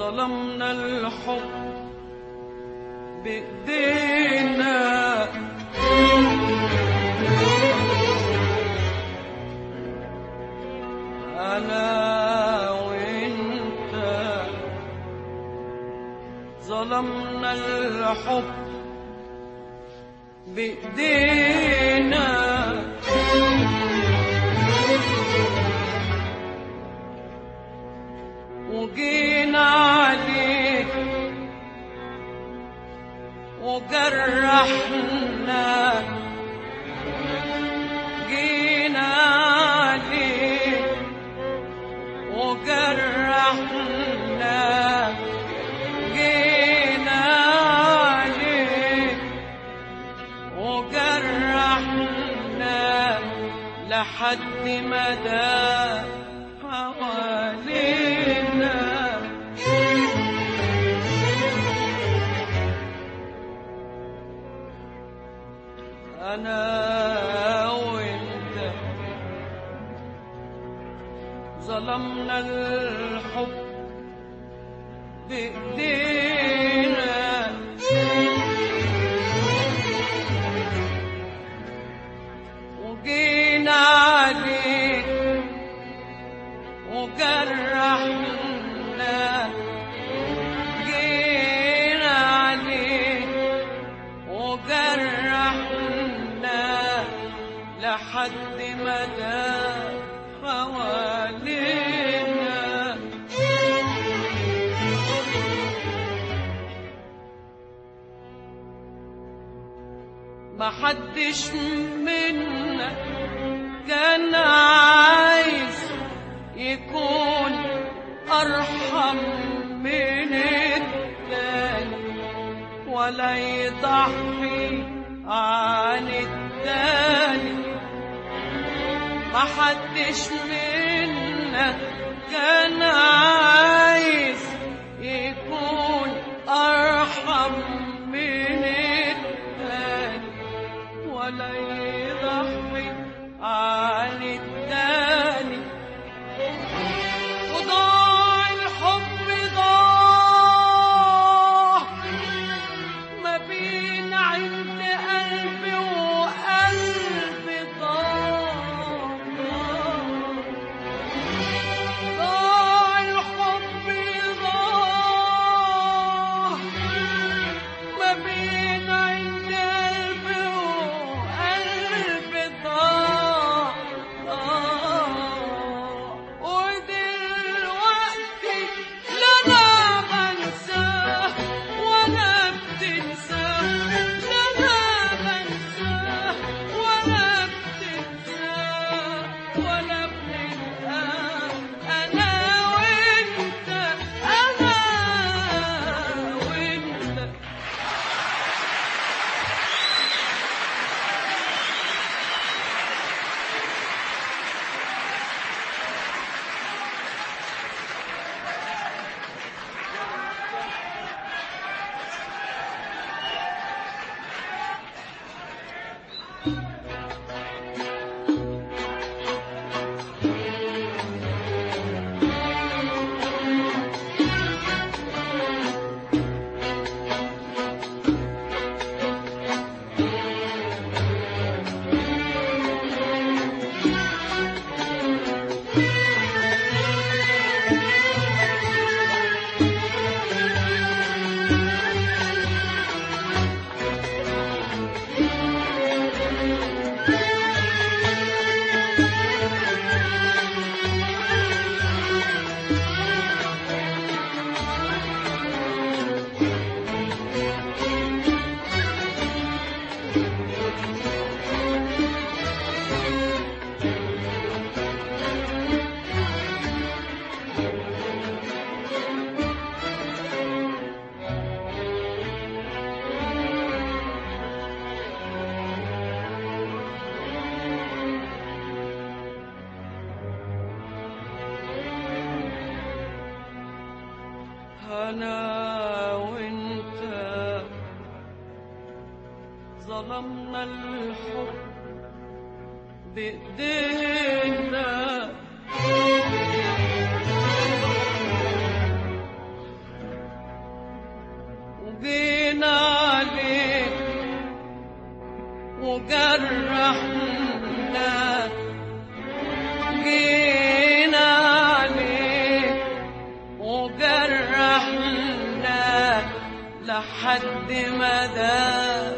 ظلمنا الحب بإيدينا أنا وإنت ظلمنا الحب بإيدينا وجينا عليك وجرحنا جينا عليك وجرحنا جينا عليك وجرحنا لحد ما دام حوالينا أنا وأنت ظلمنا الحب بإيدينا وجينا عليك وجرحنا جينا عليك وجرحنا لحد ما دام حوالينا محدش منا كان عايز يكون أرحم من التاني ولا يضحي عن التاني محدش منا كان عايز يكون أرحم من التاني ولا يضحي عن التاني وضاع الحب ضاع ما بين عند قلبي وقلبي ضاع ضاع الحب ضاع ما بين عند قلبي وقلبي ضاع ضاع ودلوقتي لا انا بنساه ولا بتنساه لا انا بنساه ولا بتنساه ولا بنلقاه انا وانت انا وانت أنا وأنت ظلمنا الحب بإيدينا جينا عليك وجرحنا جينا عليك وجرحنا لحد ما داب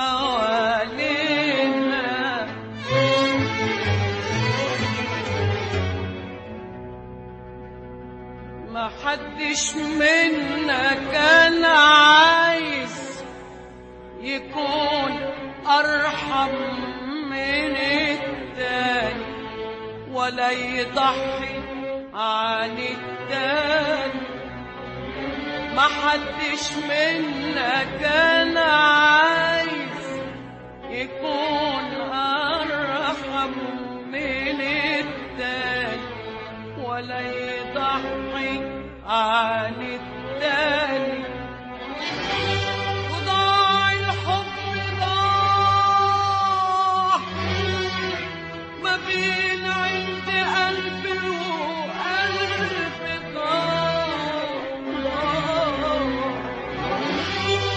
حوالينا ما حدش منا كان عايز يكون أرحم من التاني ولا يضحي عن التاني ما حدش منا كان عايز يكون أرحم من التاني ولا يضحي عن التاني وضاع الحب ضاع ما بين عند قلب وقلب ضاع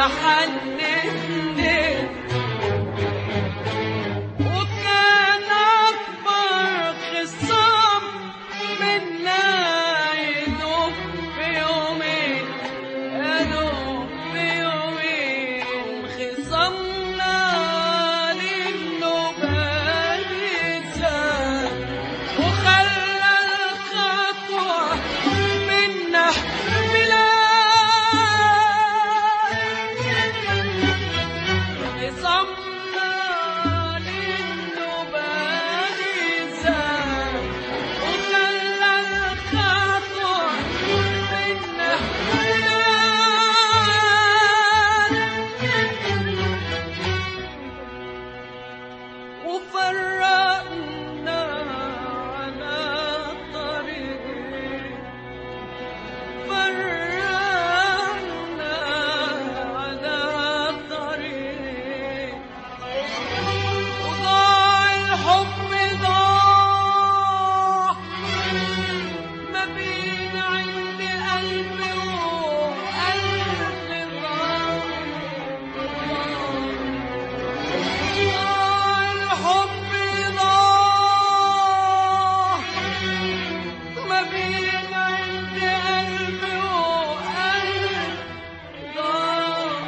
وأحنتني وكان أكبر خصام منا يدوب في يومين يدوب في يومين خصامنا للنبال يتساب وخلى الخطوة منا بلاد صمنا للنبال يتساب وخلى الخطوة منا بلاد وفرقنا على طريق فرقنا على طريق وضاع الحب ضاع ما بين عند قلبي وقلبي ضاع الحب ضاع ما بين عند قلبي وقلبي ضاع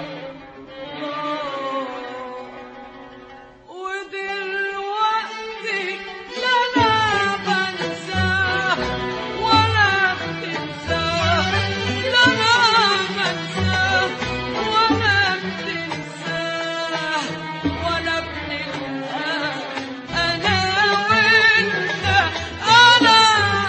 ودلوقتي لا انا بنساه ولا بتنساه لا انا بنساه ولا بتنساه ولا بننساه انا وانت انا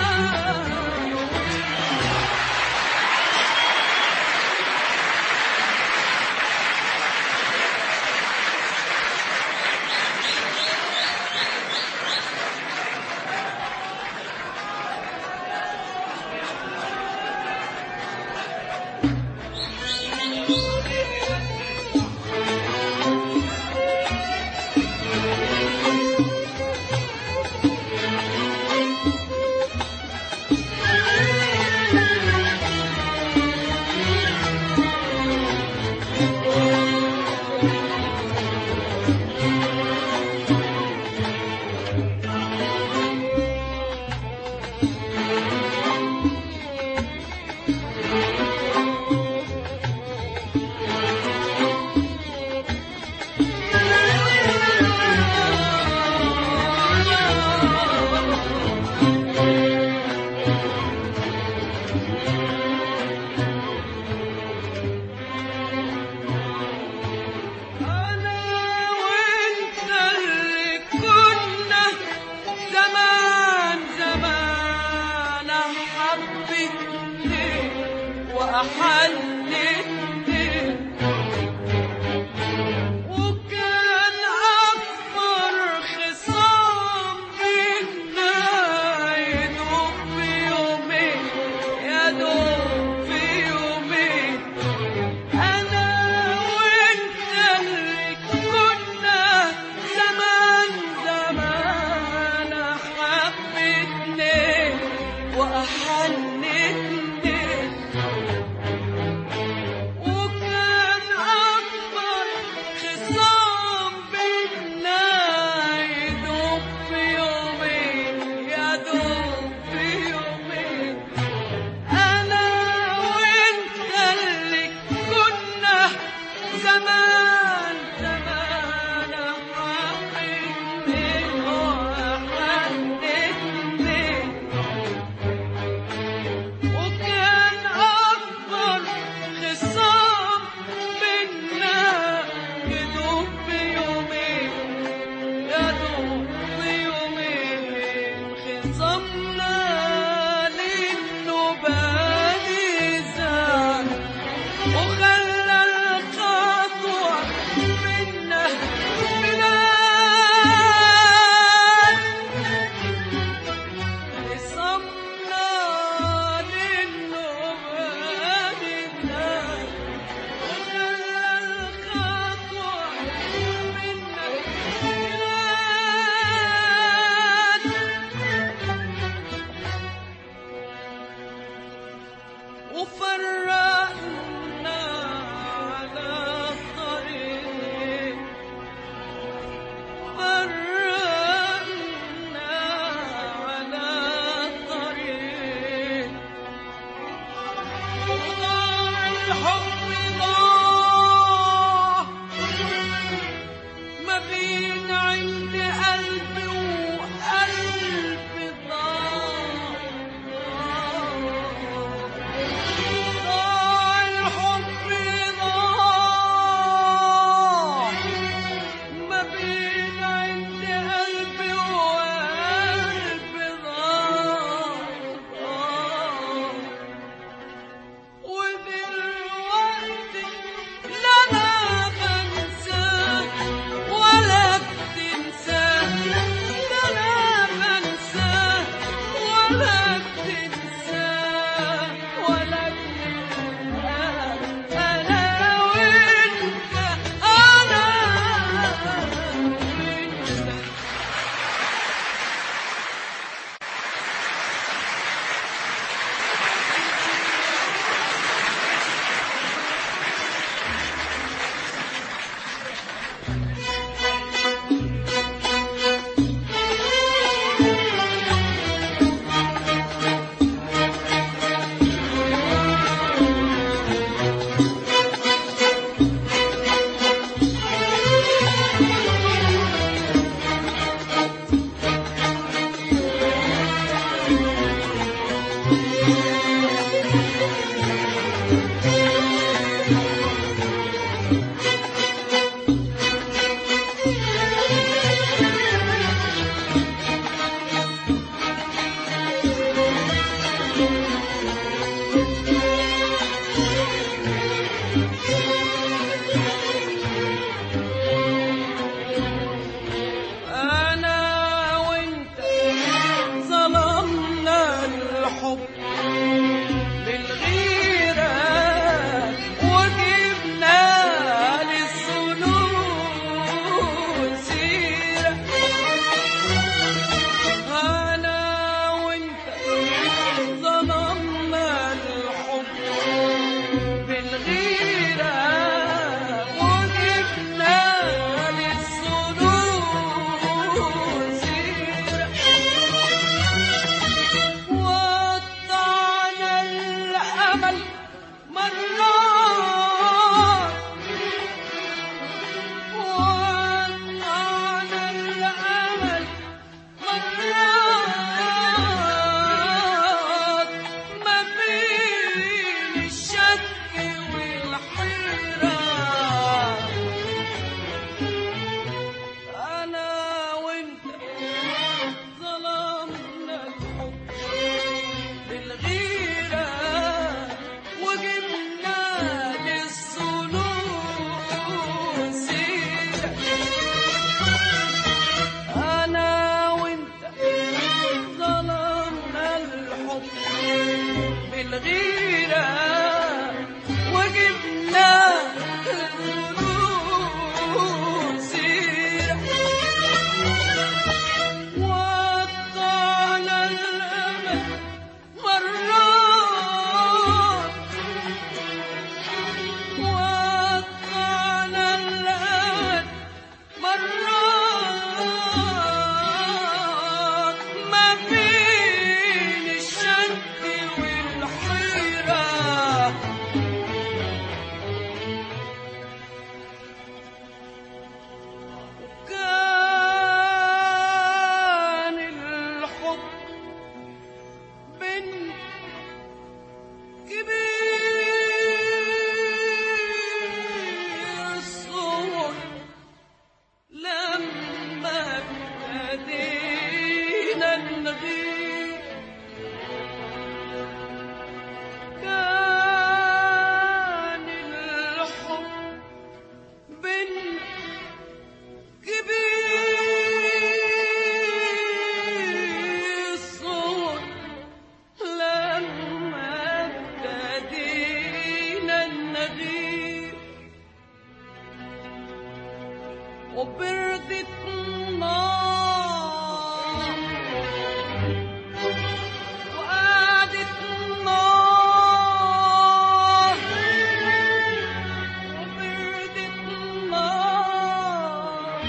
أنا وأنت اللي كنا زمان زمان حبيتني وأحلتني وكان أكبر خصام بينا يدوب في يومين يدوب في يومين أنا وأنت اللي كنا زمان زمان حبيتني وأحنتني وكان أكبر خصام بينا يدوب في يومين يدوب في يومين أنا وأنت اللي كنا زمان زمان حبيتني وحنتني وكان أكبر خصام منا يدوب في يومين يدوب في يومين خصمنا للنبال زاد وخلى الخطوة منا بلاد صمنا للنبال زاد وخلى الخطوة منا بلاد وفرقنا الحب ضاع ما بين عند قلبي وقلبي ضاع ضاع الحب ضاع ما بين عند قلبي وقلبي ضاع ودلوقتي لا انا بنساك ولا بتنساك لا انا بنساك ولا بتنساك ولا بتنساك انا وانت انا وانت أنا وأنت ظلمنا الحب بالغيرة وجبنا للظنون سيرة أنا وأنت ظلمنا الحب بالغيرة وجبنا للظنون سيرة وقطعنا الأمل مرات وقطعنا الأمل مرات ما بين الشك والحيرة أنا وأنت ظلمنا الحب بالغيرة وجبنا للظنون سيرة أنا وأنت ظلمنا الحب بالغيرة وجبنا للظنون سيرة وقطعنا الأمل مرات وقطعنا الأمل مرات ما بين الشك والحيرة كان الحب بين كبير الصور لما ابتدينا نغيب كان الحب بين كبير الصور لما ابتدينا النغيب وبردت النار وقعدت النار وبردت النار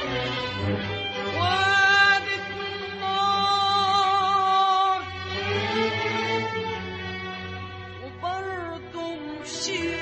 وقعدت النار وبرضه مشيت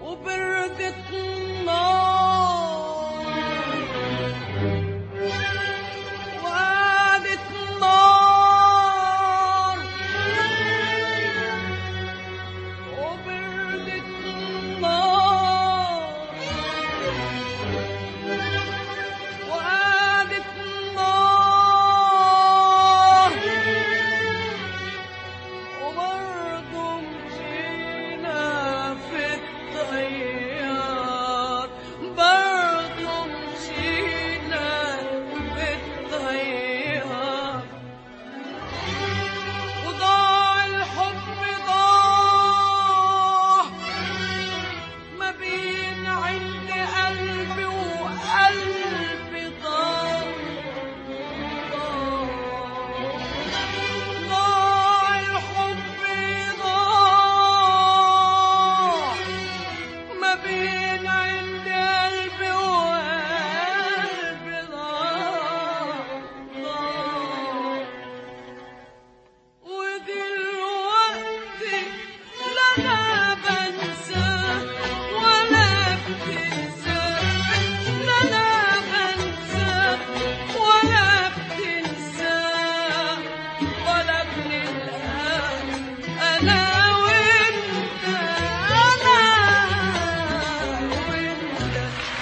وبردت النار وقعدت النار وبردت النار وقعدت النار وبرضه مشينا في الطيار برضه مشينا في الطيار وضاع الحب ضاع ما بين عند قلبي وقلبي ضاع ضاع الحب ضاع ما بين عند قلبي وقلبي ضاع ضاع ودلوقتي لا انا بنسى ولا بتنسى لا انا بنسى ولا بتنسى ولا بنلقى انا وانت انا وانت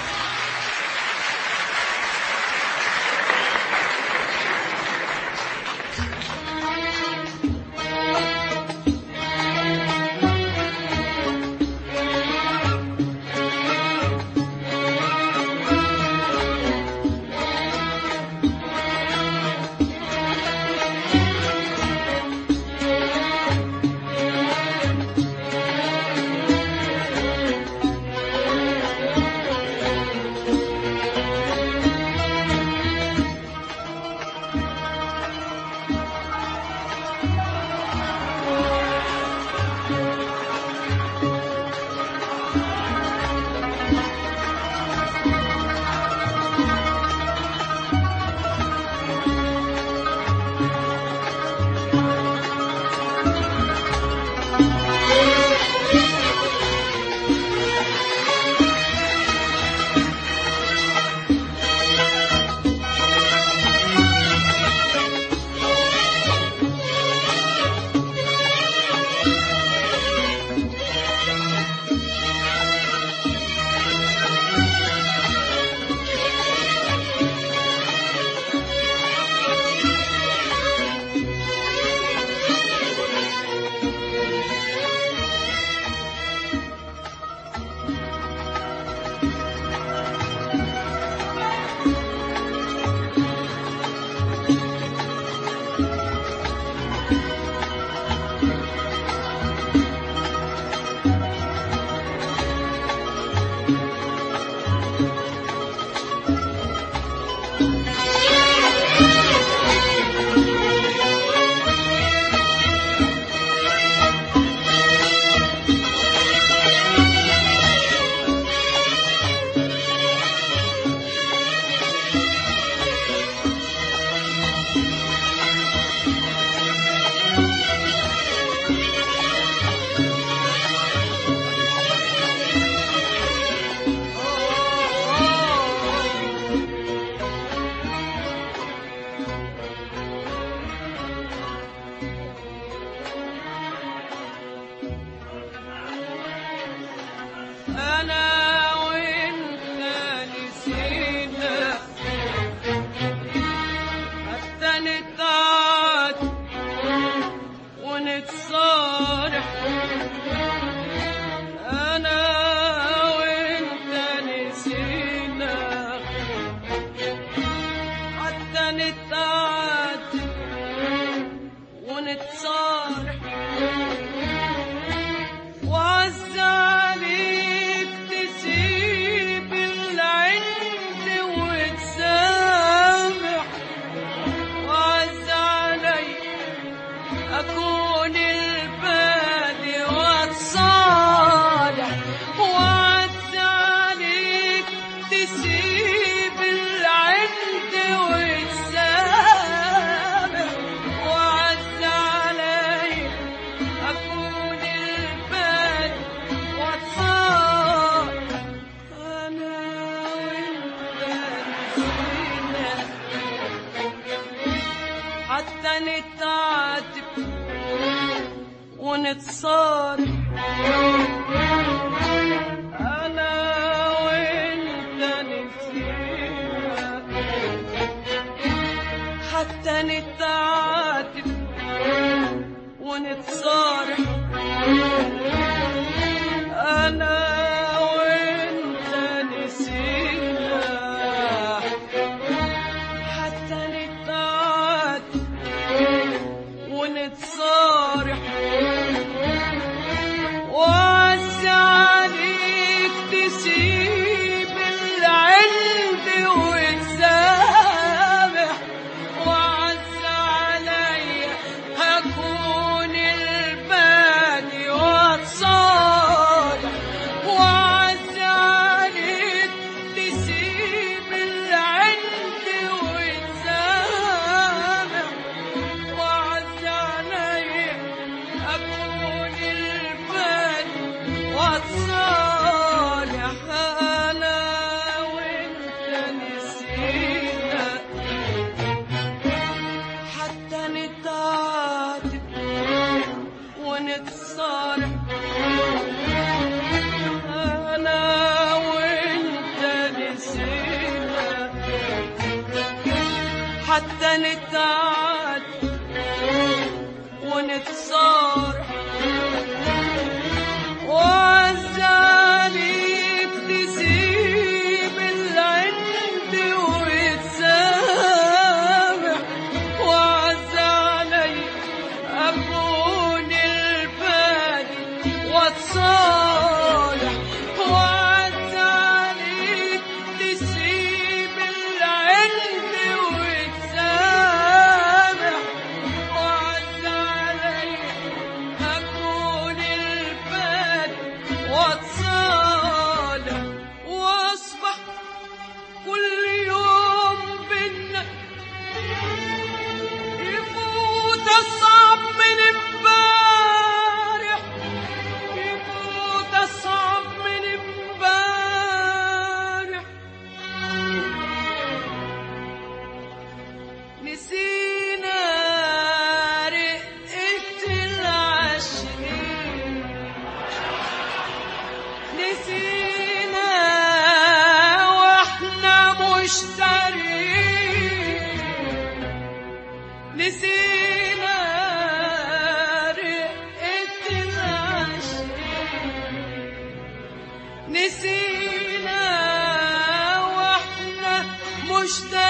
أنا وأنت نسينا حتى نتعاد ونتصارح أنا وأنت نسينا حتى نتعاد ونتصارح وعز عليك ونتصارع أنا وأنت نسينا حتى نتعاتب ونتصارع أنا وأنت نسينا حتى نتعاتب ونتصارع وعز عليك تسيب العند وتسامح وعز عليا هكون البادي واتصالح وعز عليك تسيب العند وتسامح وعز عليا أكون البادي واتصالح أنا وأنت نسينا حتى نتعاتب ونتصالح أنا وأنت نسينا حتى نتعاتب ونتصارع وعز عليك تسيب العند وتسامح وعز علي أكون البادي واتصالح وعز عليك تسيب العند وتسامح وعز علي أكون البادي واتصالح وأصبح كل يوم بينا يفوت أصعب من امبارح يفوت أصعب من امبارح نسينا رقة العشرين نسينا واحنا مشترين نسينا رقة العشرين نسينا واحنا مشتاقين